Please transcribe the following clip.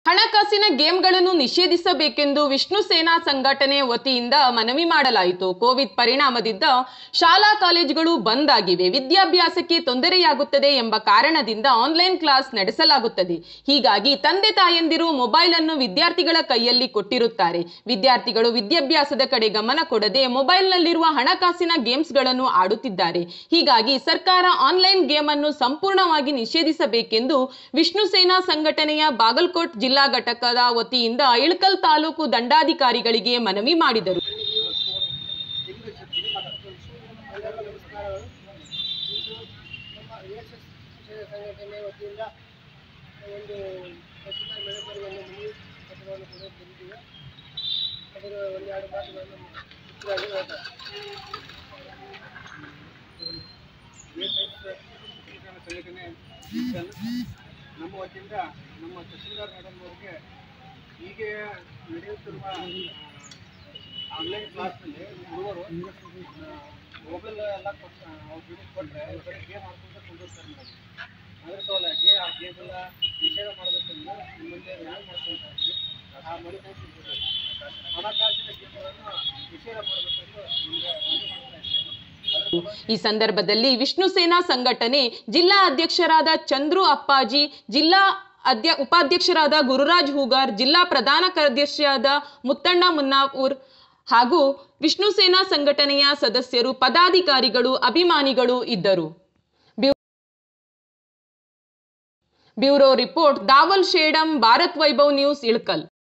ಹಣಕಾಸಿನ ಗೇಮ್ಗಳನ್ನು ನಿಷೇಧಿಸಬೇಕೆಂದು ವಿಷ್ಣು ಸೇನಾ ಸಂಘಟನೆ ವತಿಯಿಂದ ಮನವಿ ಮಾಡಲಾಯಿತು ಕೋವಿಡ್ ಪರಿಣಾಮದಿಂದ ಶಾಲಾ ಕಾಲೇಜುಗಳು ಬಂದ್ ಆಗಿವೆ ವಿದ್ಯಾಭ್ಯಾಸಕ್ಕೆ ತೊಂದರೆಯಾಗುತ್ತದೆ ಎಂಬ ಕಾರಣದಿಂದ ಆನ್ಲೈನ್ ಕ್ಲಾಸ್ ನಡೆಸಲಾಗುತ್ತದೆ ಹೀಗಾಗಿ ತಂದೆ ತಾಯಂದಿರು ಮೊಬೈಲ್ ಅನ್ನು ವಿದ್ಯಾರ್ಥಿಗಳ ಕೈಯಲ್ಲಿ ಕೊಟ್ಟಿರುತ್ತಾರೆ ವಿದ್ಯಾರ್ಥಿಗಳು ವಿದ್ಯಾಭ್ಯಾಸದ ಕಡೆ ಗಮನ ಕೊಡದೆ ಮೊಬೈಲ್ನಲ್ಲಿರುವ ಹಣಕಾಸಿನ ಗೇಮ್ಸ್ಗಳನ್ನು ಆಡುತ್ತಿದ್ದಾರೆ ಹೀಗಾಗಿ ಸರ್ಕಾರ ಆನ್ಲೈನ್ ಗೇಮ್ ಅನ್ನು ಸಂಪೂರ್ಣವಾಗಿ ನಿಷೇಧಿಸಬೇಕೆಂದು ವಿಷ್ಣು ಸೇನಾ ಸಂಘಟನೆಯ ಬಾಗಲಕೋಟ್ ಜಿಲ್ಲಾ ಘಟಕದ ವತಿಯಿಂದ ಇಳಕಲ್ ತಾಲೂಕು ದಂಡಾಧಿಕಾರಿಗಳಿಗೆ ಮನವಿ ಮಾಡಿದರು ಎಲ್ಲರಿಗೂ ನಮಸ್ಕಾರಗಳು ಇಂದು ನಮ್ಮ ಎ ಎಸ್ ಎಸ್ ಸಂಘಟನೆ ವತಿಯಿಂದ ಒಂದು ತಹಸೀಲ್ದಾರ್ ಮೇಡಮರಿಗೆ ಒಂದು ಮನವಿ ಪತ್ರವನ್ನು ಕೂಡ ತಂದಿದ್ದೀವಿ ಅದರ ಒಂದೆರಡು ಮಾತುಗಳನ್ನು ಮುಖ್ಯವಾಗಿ ಹೇಳ್ತಾರೆ ಶಿಕ್ಷಣ ಸಂಘಟನೆ ಇದ್ದಲ್ಲ. ನಮ್ಮ ವತಿಯಿಂದ ನಮ್ಮ ತಹಸೀಲ್ದಾರ್ ಮೇಡಮ್ ಅವರಿಗೆ ಹೀಗೆ ನಡೆಯುತ್ತಿರುವ ಆನ್ಲೈನ್ ಕ್ಲಾಸ್ನಲ್ಲಿ ಹುಡುಗರು ಮೊಬೈಲ್ ಎಲ್ಲ ಕೊಟ್ಟು ಅವ್ರ ದುಡ್ಡು ಕೊಟ್ಟರೆ ಬರೀ ಗೇಮ್ ಆಡ್ಕೊಂಡು ಕುಂದಿರ್ತಾರೆ ಮೇಡಮ್ ಅದ್ರ ಸಲುವಾಗಿ ಆ ಗೇಮ್ ಎಲ್ಲ ನಿಷೇಧ ಮಾಡಬೇಕೆಂದು ನಿಮ್ಮಲ್ಲಿ ನ್ಯಾಯ ಮಾಡ್ಕೊಳ್ತಾ ಇದ್ವಿ ಆ ಮನೆ ಹಣಕಾಸಿನ ಗೇಮ್ಗಳನ್ನು ನಿಷೇಧ ಮಾಡಬೇಕೆಂದು ನಿಮಗೆ ಮನವಿ ಮಾಡ್ತಾ ಇದ್ವಿ ಈ ಸಂದರ್ಭದಲ್ಲಿ ವಿಷ್ಣು ಸೇನಾ ಸಂಘಟನೆ ಜಿಲ್ಲಾ ಅಧ್ಯಕ್ಷರಾದ ಚಂದ್ರು ಅಪ್ಪಾಜಿ ಜಿಲ್ಲಾ ಅಧ್ಯ ಉಪಾಧ್ಯಕ್ಷರಾದ ಗುರುರಾಜ್ ಹೂಗಾರ್ ಜಿಲ್ಲಾ ಪ್ರಧಾನ ಕಾರ್ಯದರ್ಶಿಯಾದ ಮುತ್ತಣ್ಣ ಮುನ್ನಾಪುರ್ ಹಾಗೂ ವಿಷ್ಣು ಸೇನಾ ಸಂಘಟನೆಯ ಸದಸ್ಯರು ಪದಾಧಿಕಾರಿಗಳು ಅಭಿಮಾನಿಗಳು ಇದ್ದರು ಬ್ಯೂ- bureau report Dawal Shedam Bharat Vaibhav News Ilkal